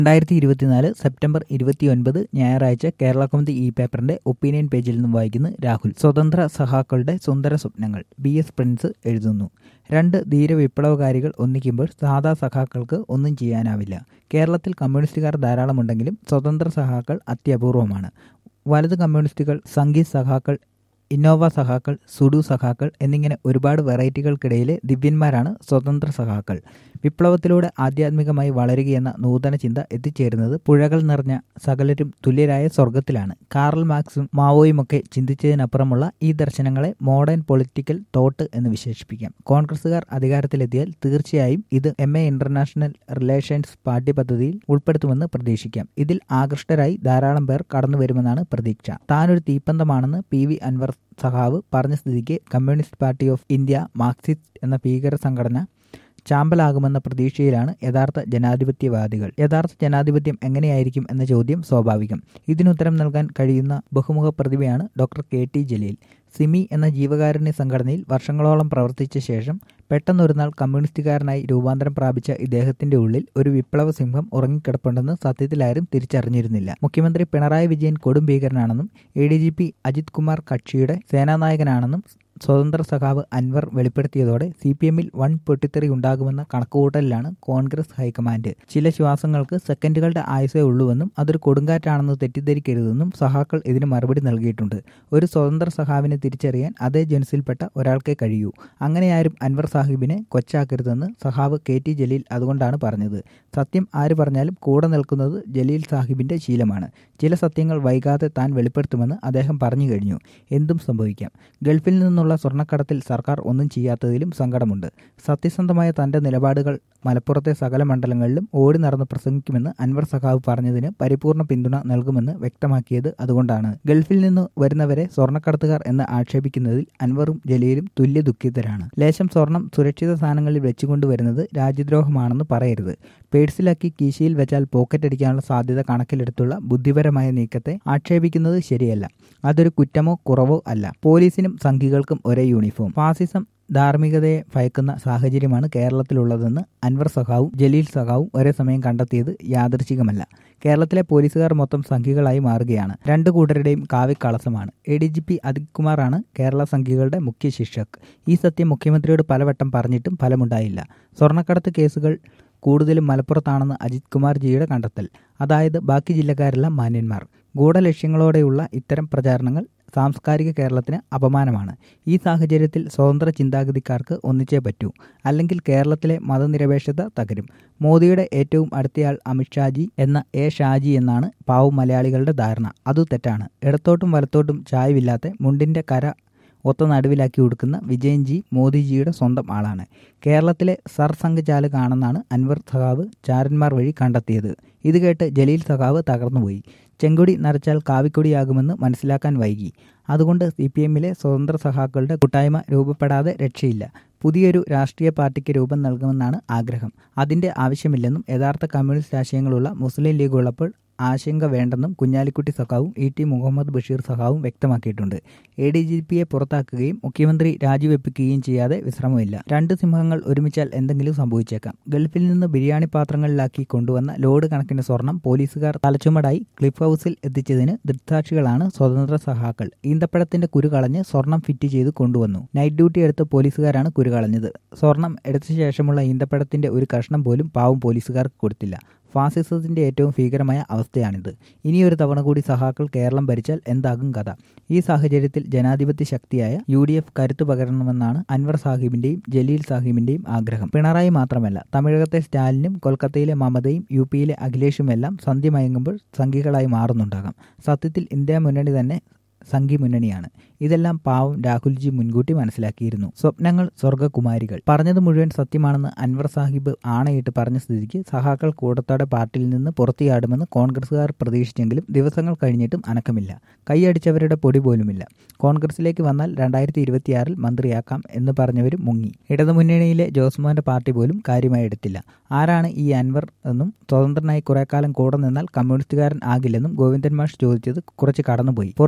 രണ്ടായിരത്തി ഇരുപത്തിനാല് സെപ്റ്റംബർ ഇരുപത്തിയൊൻപത് ഞായറാഴ്ച കേരള കൗമുദി ഇ പേപ്പറിന്റെ ഒപ്പീനിയൻ പേജിൽ നിന്നും വായിക്കുന്നു രാഹുൽ സ്വതന്ത്ര സഹാക്കളുടെ സുന്ദര സ്വപ്നങ്ങൾ ബി എസ് പ്രിൻസ് എഴുതുന്നു രണ്ട് ധീര വിപ്ലവകാരികൾ ഒന്നിക്കുമ്പോൾ സാധാ സഖാക്കൾക്ക് ഒന്നും ചെയ്യാനാവില്ല കേരളത്തിൽ കമ്മ്യൂണിസ്റ്റുകാർ ധാരാളമുണ്ടെങ്കിലും സ്വതന്ത്ര സഹാക്കൾ അത്യപൂർവമാണ് വലത് കമ്മ്യൂണിസ്റ്റുകൾ സംഗീത് സഖാക്കൾ ഇന്നോവ സഖാക്കൾ സുഡു സഖാക്കൾ എന്നിങ്ങനെ ഒരുപാട് വെറൈറ്റികൾക്കിടയിലെ ദിവ്യന്മാരാണ് സ്വതന്ത്ര സഖാക്കൾ വിപ്ലവത്തിലൂടെ ആധ്യാത്മികമായി വളരുകയെന്ന നൂതന ചിന്ത എത്തിച്ചേരുന്നത് പുഴകൾ നിറഞ്ഞ സകലരും തുല്യരായ സ്വർഗത്തിലാണ് കാറൽ മാർക്സും മാവോയുമൊക്കെ ചിന്തിച്ചതിനപ്പുറമുള്ള ഈ ദർശനങ്ങളെ മോഡേൺ പൊളിറ്റിക്കൽ തോട്ട് എന്ന് വിശേഷിപ്പിക്കാം കോൺഗ്രസുകാർ അധികാരത്തിലെത്തിയാൽ തീർച്ചയായും ഇത് എം എ ഇന്റർനാഷണൽ റിലേഷൻസ് പാഠ്യപദ്ധതിയിൽ ഉൾപ്പെടുത്തുമെന്ന് പ്രതീക്ഷിക്കാം ഇതിൽ ആകൃഷ്ടരായി ധാരാളം പേർ കടന്നുവരുമെന്നാണ് പ്രതീക്ഷ താനൊരു തീപ്പന്തമാണെന്ന് പി വി അൻവർ സഖാവ് പറഞ്ഞ സ്ഥിതിക്ക് communist party of India Marxist എന്ന ഭീകര സംഘടന ചാമ്പലാകുമെന്ന പ്രതീക്ഷയിലാണ് യഥാർത്ഥ ജനാധിപത്യവാദികൾ യഥാർത്ഥ ജനാധിപത്യം എങ്ങനെയായിരിക്കും എന്ന ചോദ്യം സ്വാഭാവികം ഇതിനുത്തരം നൽകാൻ കഴിയുന്ന ബഹുമുഖ പ്രതിഭയാണ് doctor K T Jaleel SIMI എന്ന ജീവകാരുണ്യ സംഘടനയിൽ വർഷങ്ങളോളം പ്രവർത്തിച്ച ശേഷം പെട്ടെന്നൊരു നാൾ കമ്മ്യൂണിസ്റ്റുകാരനായി രൂപാന്തരം പ്രാപിച്ച ഇദ്ദേഹത്തിന്റെ ഉള്ളിൽ ഒരു വിപ്ലവ സിംഹം ഉറങ്ങിക്കിടപ്പുണ്ടെന്ന് സത്യത്തിലാരും തിരിച്ചറിഞ്ഞിരുന്നില്ല മുഖ്യമന്ത്രി പിണറായി വിജയൻ കൊടും ഭീകരനാണെന്നും A D G P Ajith Kumar കക്ഷിയുടെ സേനാനായകനാണെന്നും സ്വതന്ത്ര സഖാവ് അൻവർ വെളിപ്പെടുത്തിയതോടെ സി പി എമ്മിൽ വൻ പൊട്ടിത്തെറി ഉണ്ടാകുമെന്ന കണക്കുകൂട്ടലിലാണ് കോൺഗ്രസ് ഹൈക്കമാൻഡ് ചില ശ്വാസങ്ങൾക്ക് സെക്കൻഡുകളുടെ ആയുസേ ഉള്ളൂവെന്നും അതൊരു കൊടുങ്കാറ്റാണെന്ന് തെറ്റിദ്ധരിക്കരുതെന്നും സഹാക്കൾ ഇതിന് മറുപടി നൽകിയിട്ടുണ്ട് ഒരു സ്വതന്ത്ര സഖാവിനെ തിരിച്ചറിയാൻ അതേ ജനുസിൽപ്പെട്ട ഒരാൾക്കേ കഴിയൂ അങ്ങനെയാരും അൻവർ സാഹിബിനെ കൊച്ചാക്കരുതെന്ന് സഹാവ് കെ ടി ജലീൽ അതുകൊണ്ടാണ് പറഞ്ഞത് സത്യം ആര് പറഞ്ഞാലും കൂടെ നിൽക്കുന്നത് ജലീൽ സാഹിബിന്റെ ശീലമാണ് ചില സത്യങ്ങൾ വൈകാതെ താൻ വെളിപ്പെടുത്തുമെന്ന് അദ്ദേഹം പറഞ്ഞു കഴിഞ്ഞു എന്തും സംഭവിക്കാം ഗൾഫിൽ നിന്നുള്ള സ്വർണ്ണക്കടത്തിൽ സർക്കാർ ഒന്നും ചെയ്യാത്തതിലും സങ്കടമുണ്ട് സത്യസന്ധമായ തന്റെ നിലപാടുകൾ മലപ്പുറത്തെ സകല മണ്ഡലങ്ങളിലും ഓടി നടന്ന് പ്രസംഗിക്കുമെന്ന് അൻവർ സഖാവ് പറഞ്ഞതിന് പരിപൂർണ പിന്തുണ നൽകുമെന്ന് വ്യക്തമാക്കിയത് അതുകൊണ്ടാണ് ഗൾഫിൽ നിന്ന് വരുന്നവരെ സ്വർണ്ണക്കടത്തുകാർ എന്ന് ആക്ഷേപിക്കുന്നതിൽ അൻവറും ജലീലും തുല്യ ദുഃഖിതരാണ് ലേശം സ്വർണം സുരക്ഷിത സ്ഥാനങ്ങളിൽ വെച്ചുകൊണ്ടുവരുന്നത് രാജ്യദ്രോഹമാണെന്ന് പറയരുത് പേഴ്സിലാക്കി കീശയിൽ വെച്ചാൽ പോക്കറ്റ് അടിക്കാനുള്ള സാധ്യത കണക്കിലെടുത്തുള്ള ബുദ്ധിപരമായ നീക്കത്തെ ആക്ഷേപിക്കുന്നത് ശരിയല്ല അതൊരു കുറ്റമോ കുറവോ അല്ല പോലീസിനും സംഘികൾക്കും ഒരേ യൂണിഫോം ഫാസിസം ധാർമ്മികതയെ ഭയക്കുന്ന സാഹചര്യമാണ് കേരളത്തിലുള്ളതെന്ന് അൻവർ സഖാവും ജലീൽ സഖാവും ഒരേ സമയം കണ്ടെത്തിയത് യാദൃശികമല്ല കേരളത്തിലെ പോലീസുകാർ മൊത്തം സംഘികളായി മാറുകയാണ് രണ്ടു കൂട്ടരുടെയും കാവ്യകളസമാണ് A D G P Ajith കുമാറാണ് കേരള സംഘികളുടെ മുഖ്യ ശിക്ഷക് ഈ സത്യം മുഖ്യമന്ത്രിയോട് പലവട്ടം പറഞ്ഞിട്ടും ഫലമുണ്ടായില്ല സ്വർണ്ണക്കടത്ത് കേസുകൾ കൂടുതലും മലപ്പുറത്താണെന്ന് അജിത് കുമാർ ജിയുടെ കണ്ടെത്തൽ അതായത് ബാക്കി ജില്ലക്കാരെല്ലാം മാന്യന്മാർ ഗൂഢലക്ഷ്യങ്ങളോടെയുള്ള ഇത്തരം പ്രചാരണങ്ങൾ സാംസ്കാരിക കേരളത്തിന് അപമാനമാണ് ഈ സാഹചര്യത്തിൽ സ്വതന്ത്ര ചിന്താഗതിക്കാർക്ക് ഒന്നിച്ചേ പറ്റൂ അല്ലെങ്കിൽ കേരളത്തിലെ മതനിരപേക്ഷത തകരും മോദിയുടെ ഏറ്റവും അടുത്തയാൾ അമിത്ഷാജി എന്ന എ ഷാജി എന്നാണ് പാവം മലയാളികളുടെ ധാരണ അതു തെറ്റാണ് ഇടത്തോട്ടും വലത്തോട്ടും ചായവില്ലാത്ത മുണ്ടിന്റെ കര ഒത്ത നടുവിലാക്കി കൊടുക്കുന്ന വിജയൻജി മോദിജിയുടെ സ്വന്തം ആളാണ് കേരളത്തിലെ സർ സംഘചാല് കാണുന്നാണ് അൻവർ സഖാവ് ചാരന്മാർ വഴി കണ്ടെത്തിയത് ഇത് കേട്ട് ജലീൽ സഖാവ് തകർന്നുപോയി ചെങ്കൊടി നരച്ചാൽ കാവിക്കൊടിയാകുമെന്ന് മനസ്സിലാക്കാൻ വൈകി അതുകൊണ്ട് സി പി എമ്മിലെ സ്വതന്ത്ര സഖാക്കളുടെ കൂട്ടായ്മ രൂപപ്പെടാതെ രക്ഷയില്ല പുതിയൊരു രാഷ്ട്രീയ പാർട്ടിക്ക് രൂപം നൽകുമെന്നാണ് ആഗ്രഹം അതിന്റെ ആവശ്യമില്ലെന്നും യഥാർത്ഥ കമ്മ്യൂണിസ്റ്റ് ആശയങ്ങളുള്ള മുസ്ലിം ലീഗ് ഉള്ളപ്പോൾ ആശങ്ക വേണ്ടെന്നും കുഞ്ഞാലിക്കുട്ടി സഖാവും ഇ ടി മുഹമ്മദ് ബഷീർ സഖാവും വ്യക്തമാക്കിയിട്ടുണ്ട് എ ഡി ജി പിയെ പുറത്താക്കുകയും മുഖ്യമന്ത്രി രാജിവെപ്പിക്കുകയും ചെയ്യാതെ വിശ്രമമില്ല രണ്ട് സിംഹങ്ങൾ ഒരുമിച്ചാൽ എന്തെങ്കിലും സംഭവിച്ചേക്കാം ഗൾഫിൽ നിന്ന് ബിരിയാണി പാത്രങ്ങളിലാക്കി കൊണ്ടുവന്ന ലോഡ് കണക്കിന് സ്വർണം പോലീസുകാർ തലച്ചുമടായി ക്ലിഫ് ഹൗസിൽ എത്തിച്ചതിന് ദൃക്സാക്ഷികളാണ് സ്വതന്ത്ര സഹാക്കൾ ഈന്തപ്പഴത്തിന്റെ കുരു കളഞ്ഞ് സ്വർണം ഫിറ്റ് ചെയ്ത് കൊണ്ടുവന്നു നൈറ്റ് ഡ്യൂട്ടി എടുത്ത പോലീസുകാരാണ് കുരു കളഞ്ഞത് സ്വർണം എടുത്ത ശേഷമുള്ള ഈന്തപ്പഴത്തിന്റെ ഒരു കഷ്ണം പോലും പാവം പോലീസുകാർക്ക് കൊടുത്തില്ല ഫാസിസത്തിന്റെ ഏറ്റവും ഭീകരമായ അവസ്ഥയാണിത് ഇനിയൊരു തവണ കൂടി സഹാക്കൾ കേരളം ഭരിച്ചാൽ എന്താകും കഥ ഈ സാഹചര്യത്തിൽ ജനാധിപത്യ ശക്തിയായ യു ഡി എഫ് കരുത്തു പകരണമെന്നാണ് അൻവർ സാഹിബിന്റെയും ജലീൽ സാഹിബിന്റെയും ആഗ്രഹം പിണറായി മാത്രമല്ല തമിഴകത്തെ സ്റ്റാലിനും കൊൽക്കത്തയിലെ മമതയും യു പിയിലെ അഖിലേഷുമെല്ലാം സന്ധ്യ മയങ്ങുമ്പോൾ സംഘികളായി മാറുന്നുണ്ടാകാം സത്യത്തിൽ ഇന്ത്യ മുന്നണി തന്നെ സംഘി മുന്നണിയാണ് ഇതെല്ലാം പാവം രാഹുൽജി മുൻകൂട്ടി മനസ്സിലാക്കിയിരുന്നു സ്വപ്നങ്ങൾ സ്വർഗകുമാരികൾ പറഞ്ഞത് മുഴുവൻ സത്യമാണെന്ന് അൻവർ സാഹിബ് ആണയിട്ട് പറഞ്ഞ സ്ഥിതിക്ക് സഹാക്കൾ കൂടത്തോടെ പാർട്ടിയിൽ നിന്ന് പുറത്തിയാടുമെന്ന് കോൺഗ്രസുകാർ പ്രതീക്ഷിച്ചെങ്കിലും ദിവസങ്ങൾ കഴിഞ്ഞിട്ടും അനക്കമില്ല കൈയടിച്ചവരുടെ പൊടി പോലുമില്ല കോൺഗ്രസിലേക്ക് വന്നാൽ രണ്ടായിരത്തി ഇരുപത്തിയാറിൽ മന്ത്രിയാക്കാം എന്ന് പറഞ്ഞവരും മുങ്ങി ഇടതുമുന്നണിയിലെ ജോസ്മോന്റെ പാർട്ടി പോലും കാര്യമായി എടുത്തില്ല ആരാണ് ഈ അൻവർ എന്നും സ്വതന്ത്രനായി കുറെ കാലം കൂടെ നിന്നാൽ കമ്മ്യൂണിസ്റ്റുകാരൻ ആകില്ലെന്നും ഗോവിന്ദൻ മാഷ് ചോദിച്ചത് കുറച്ച് കടന്നുപോയി പുറത്തു പോകുന്ന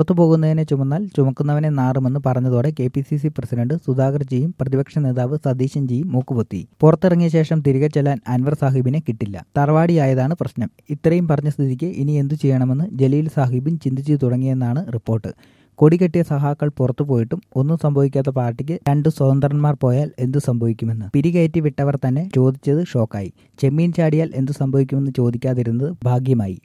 ചുമക്കുന്നതിനെ ചുമന്നാൽ ചുമക്കുന്നവനെ നാറുമെന്ന് പറഞ്ഞതോടെ K P C C president സുധാകർജിയും പ്രതിപക്ഷ നേതാവ് സതീശൻജിയും മൂക്കുപൊത്തി പുറത്തിറങ്ങിയ ശേഷം തിരികെ ചെല്ലാൻ അൻവർ സാഹിബിനെ കിട്ടില്ല തറവാടിയായതാണ് പ്രശ്നം ഇത്രയും പറഞ്ഞ സ്ഥിതിക്ക് ഇനി എന്തു ചെയ്യണമെന്ന് ജലീൽ സാഹിബും ചിന്തിച്ചു തുടങ്ങിയെന്നാണ് റിപ്പോർട്ട് കൊടികെട്ടിയ സഹാക്കൾ പുറത്തു പോയിട്ടും ഒന്നും സംഭവിക്കാത്ത പാർട്ടിക്ക് രണ്ട് സ്വതന്ത്രന്മാർ പോയാൽ എന്തു സംഭവിക്കുമെന്ന് പിരികയറ്റി വിട്ടവർ തന്നെ ചോദിച്ചത് ഷോക്കായി ചെമ്മീൻ ചാടിയാൽ എന്തു സംഭവിക്കുമെന്ന് ചോദിക്കാതിരുന്നത് ഭാഗ്യമായി